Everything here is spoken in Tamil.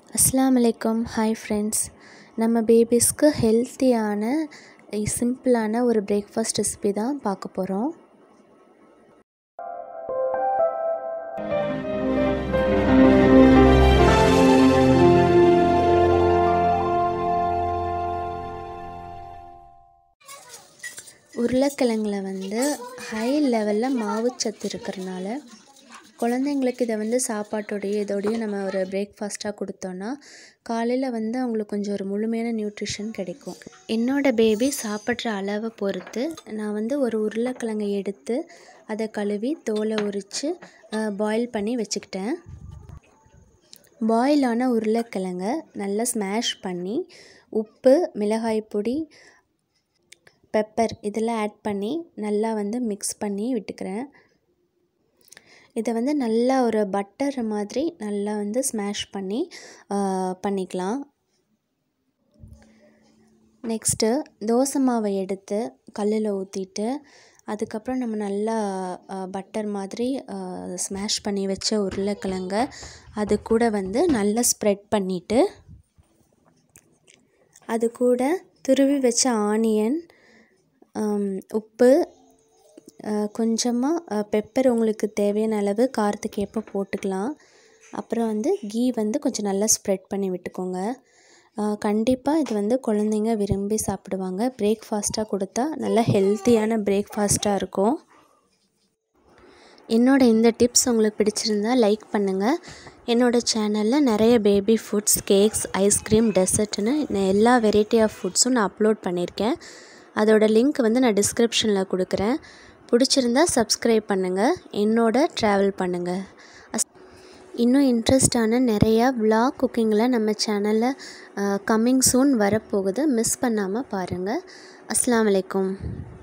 அஸ்ஸலாமு அலைக்கும் ஹாய் ஃப்ரெண்ட்ஸ் நம்ம பேபிஸ்க்கு ஹெல்த்தியான சிம்பிளான ஒரு பிரேக்ஃபாஸ்ட் ரெசிபி தான் பார்க்க போகிறோம் உருளைக்கிழங்குல வந்து ஹை லெவலில் மாவுச்சத்து இருக்கிறனால குழந்தைங்களுக்கு இதை வந்து சாப்பாட்டோடையும் இதோடையும் நம்ம ஒரு பிரேக்ஃபாஸ்ட்டாக கொடுத்தோன்னா காலையில் வந்து அவங்களுக்கு கொஞ்சம் ஒரு முழுமையான நியூட்ரிஷன் கிடைக்கும் என்னோடய பேபி சாப்பிட்ற அளவை பொறுத்து நான் வந்து ஒரு உருளைக்கிழங்கை எடுத்து அதை கழுவி தோலை உரித்து பாயில் பண்ணி வச்சுக்கிட்டேன் பாயிலான உருளைக்கிழங்கை நல்லா ஸ்மாஷ் பண்ணி உப்பு மிளகாய் பொடி பெப்பர் இதெல்லாம் ஆட் பண்ணி நல்லா வந்து மிக்ஸ் பண்ணி விட்டுக்கிறேன் இதை வந்து நல்லா ஒரு பட்டர் மாதிரி நல்லா வந்து ஸ்மாஷ் பண்ணி பண்ணிக்கலாம் நெக்ஸ்ட்டு தோசை மாவை எடுத்து கல்லில் ஊற்றிட்டு அதுக்கப்புறம் நம்ம நல்லா பட்டர் மாதிரி ஸ்மாஷ் பண்ணி வச்ச உருளைக்கிழங்க அது கூட வந்து நல்லா ஸ்ப்ரெட் பண்ணிவிட்டு அது கூட துருவி வச்ச ஆனியன் உப்பு கொஞ்சமாக பெப்பர் உங்களுக்கு தேவையான அளவு காரத்துக்கு ஏற்ப போட்டுக்கலாம் அப்புறம் வந்து கீ வந்து கொஞ்சம் நல்லா ஸ்ப்ரெட் பண்ணி விட்டுக்கோங்க கண்டிப்பாக இது வந்து குழந்தைங்க விரும்பி சாப்பிடுவாங்க பிரேக்ஃபாஸ்ட்டாக கொடுத்தா நல்லா ஹெல்த்தியான பிரேக்ஃபாஸ்ட்டாக இருக்கும் என்னோடய இந்த டிப்ஸ் உங்களுக்கு பிடிச்சிருந்தா லைக் பண்ணுங்கள் என்னோடய சேனலில் நிறைய பேபி ஃபுட்ஸ் கேக்ஸ் ஐஸ்கிரீம் டெசர்ட்னு எல்லா வெரைட்டி ஆஃப் ஃபுட்ஸும் நான் அப்லோட் பண்ணியிருக்கேன் அதோட லிங்க் வந்து நான் டிஸ்கிரிப்ஷனில் கொடுக்குறேன் பிடிச்சிருந்தா சப்ஸ்கிரைப் பண்ணுங்கள் என்னோட ட்ராவல் பண்ணுங்கள் இன்னும் இன்ட்ரெஸ்டான நிறையா விலாக் குக்கிங்கில் நம்ம சேனலில் கம்மிங் சூன் வரப்போகுது மிஸ் பண்ணாமல் பாருங்கள் அஸ்லாம் வலைக்கம்